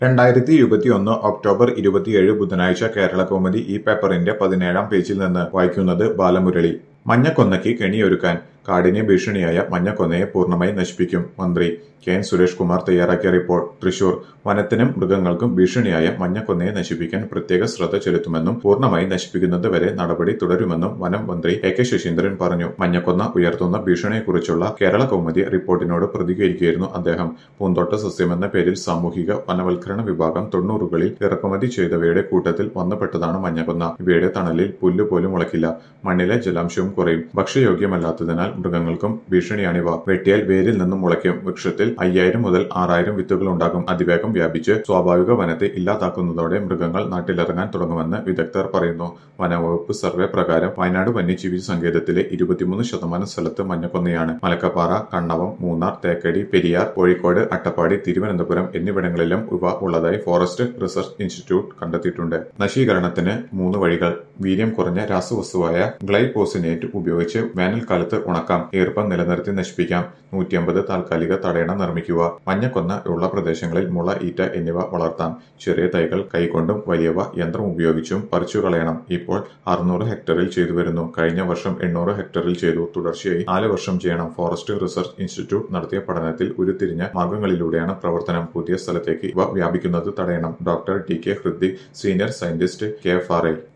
രണ്ടായിരത്തി ഇരുപത്തിയൊന്ന് ഒക്ടോബർ ഇരുപത്തിയേഴ് ബുധനാഴ്ച കേരള കൗമുദി ഈ പേപ്പറിന്റെ പതിനേഴാം പേജിൽ നിന്ന് വായിക്കുന്നത് ബാലമുരളി മഞ്ഞക്കൊന്നയ്ക്ക് കെണിയൊരുക്കാൻ കാടിന് ഭീഷണിയായ മഞ്ഞക്കൊന്നയെ പൂർണ്ണമായി നശിപ്പിക്കും മന്ത്രി കെ എൻ സുരേഷ് കുമാർ തയ്യാറാക്കിയ റിപ്പോർട്ട് തൃശൂർ വനത്തിനും മൃഗങ്ങൾക്കും ഭീഷണിയായ മഞ്ഞക്കൊന്നയെ നശിപ്പിക്കാൻ പ്രത്യേക ശ്രദ്ധ ചെലുത്തുമെന്നും പൂർണ്ണമായി നശിപ്പിക്കുന്നത് വരെ നടപടി തുടരുമെന്നും വനം മന്ത്രി എ കെ ശശീന്ദ്രൻ പറഞ്ഞു മഞ്ഞക്കൊന്ന ഉയർത്തുന്ന ഭീഷണിയെക്കുറിച്ചുള്ള കേരള കൗമുദി റിപ്പോർട്ടിനോട് പ്രതികരിക്കുകയായിരുന്നു അദ്ദേഹം പൂന്തോട്ട സസ്യമെന്ന പേരിൽ സാമൂഹിക വനവൽക്കരണ വിഭാഗം തൊണ്ണൂറുകളിൽ ഇറക്കുമതി ചെയ്തവയുടെ കൂട്ടത്തിൽ വന്നുപെട്ടതാണ് മഞ്ഞക്കൊന്ന ഇവയുടെ തണലിൽ പുല്ല് പോലും മുളയ്ക്കില്ല മണ്ണിലെ ജലാംശവും കുറയും ഭക്ഷ്യയോഗ്യമല്ലാത്തതിനാൽ മൃഗങ്ങൾക്കും ഭീഷണിയാണിവ വെട്ടിയാൽ വേരിൽ നിന്നും മുളയ്ക്കും വൃക്ഷത്തിൽ അയ്യായിരം മുതൽ ആറായിരം വിത്തുകൾ ഉണ്ടാകും അതിവേഗം വ്യാപിച്ച് സ്വാഭാവിക വനത്തെ ഇല്ലാതാക്കുന്നതോടെ മൃഗങ്ങൾ നാട്ടിലിറങ്ങാൻ തുടങ്ങുമെന്ന് വിദഗ്ധർ പറയുന്നു വനവകുപ്പ് സർവേ പ്രകാരം വയനാട് വന്യജീവി സങ്കേതത്തിലെ ഇരുപത്തിമൂന്ന് ശതമാനം സ്ഥലത്ത് മഞ്ഞക്കൊന്നയാണ് മലക്കപ്പാറ കണ്ണവം മൂന്നാർ തേക്കടി പെരിയാർ കോഴിക്കോട് അട്ടപ്പാടി തിരുവനന്തപുരം എന്നിവിടങ്ങളിലും ഇവ ഉള്ളതായി ഫോറസ്റ്റ് റിസർച്ച് ഇൻസ്റ്റിറ്റ്യൂട്ട് കണ്ടെത്തിയിട്ടുണ്ട് നശീകരണത്തിന് മൂന്ന് വഴികൾ വീര്യം കുറഞ്ഞ രാസവസ്തുവായ ഗ്ലൈപോസിനേറ്റ് ഉപയോഗിച്ച് വേനൽക്കാലത്ത് ഉണക്കാം ഈർപ്പം നിലനിർത്തി നശിപ്പിക്കാം നൂറ്റിയമ്പത് താൽക്കാലിക തടയണ നിർമ്മിക്കുക മഞ്ഞക്കൊന്ന ഉള്ള പ്രദേശങ്ങളിൽ മുള ഈറ്റ എന്നിവ വളർത്താം ചെറിയ തൈകൾ കൈകൊണ്ടും വലിയവ യന്ത്രം ഉപയോഗിച്ചും പറിച്ചു കളയണം ഇപ്പോൾ അറുന്നൂറ് ഹെക്ടറിൽ ചെയ്തു വരുന്നു കഴിഞ്ഞ വർഷം എണ്ണൂറ് ഹെക്ടറിൽ ചെയ്തു തുടർച്ചയായി നാല് വർഷം ചെയ്യണം ഫോറസ്റ്റ് റിസർച്ച് ഇൻസ്റ്റിറ്റ്യൂട്ട് നടത്തിയ പഠനത്തിൽ ഉരുത്തിരിഞ്ഞ മാർഗങ്ങളിലൂടെയാണ് പ്രവർത്തനം പുതിയ സ്ഥലത്തേക്ക് ഇവ വ്യാപിക്കുന്നത് തടയണം doctor T K Hrithik senior scientist K F R I